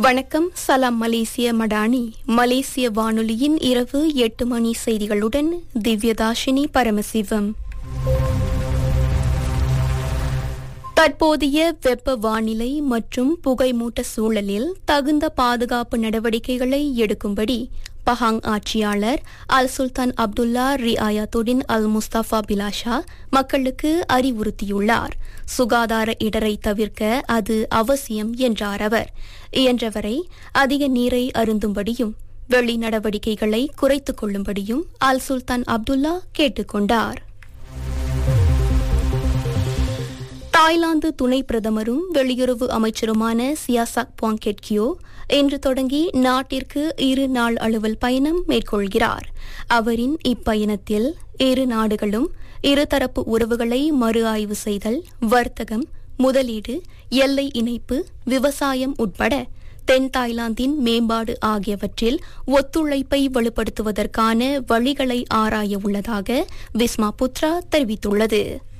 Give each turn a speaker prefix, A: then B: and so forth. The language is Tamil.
A: வணக்கம் சலாம் மலேசிய மடானி மலேசிய வானொலியின் இரவு எட்டு மணி செய்திகளுடன் திவ்யதாஷினி பரமசிவம் தற்போதைய வெப்ப வானிலை மற்றும் புகைமூட்ட சூழலில் தகுந்த பாதுகாப்பு நடவடிக்கைகளை எடுக்கும்படி பஹாங் ஆட்சியாளர் அல் சுல்தான் அப்துல்லா ரியாயத்துடின் அல் முஸ்தபா பிலாஷா மக்களுக்கு அறிவுறுத்தியுள்ளார் சுகாதார இடரை தவிர்க்க அது அவசியம் என்றார் அவர் இயன்றவரை அதிக நீரை அருந்தும்படியும் வெளி நடவடிக்கைகளை குறைத்துக் கொள்ளும்படியும் அல் சுல்தான் அப்துல்லா கேட்டுக் கொண்டார் தாய்லாந்து துணை பிரதமரும் வெளியுறவு அமைச்சருமான சியாசாக் பாங்கெட்கியோ இன்று தொடங்கி நாட்டிற்கு இரு நாள் அலுவல் பயணம் மேற்கொள்கிறார் அவரின் இப்பயணத்தில் இரு நாடுகளும் இருதரப்பு உறவுகளை மறு ஆய்வு செய்தல் வர்த்தகம் முதலீடு எல்லை இணைப்பு விவசாயம் உட்பட தென் தாய்லாந்தின் மேம்பாடு ஆகியவற்றில் ஒத்துழைப்பை வலுப்படுத்துவதற்கான வழிகளை ஆராய உள்ளதாக விஸ்மா புத்ரா தெரிவித்துள்ளது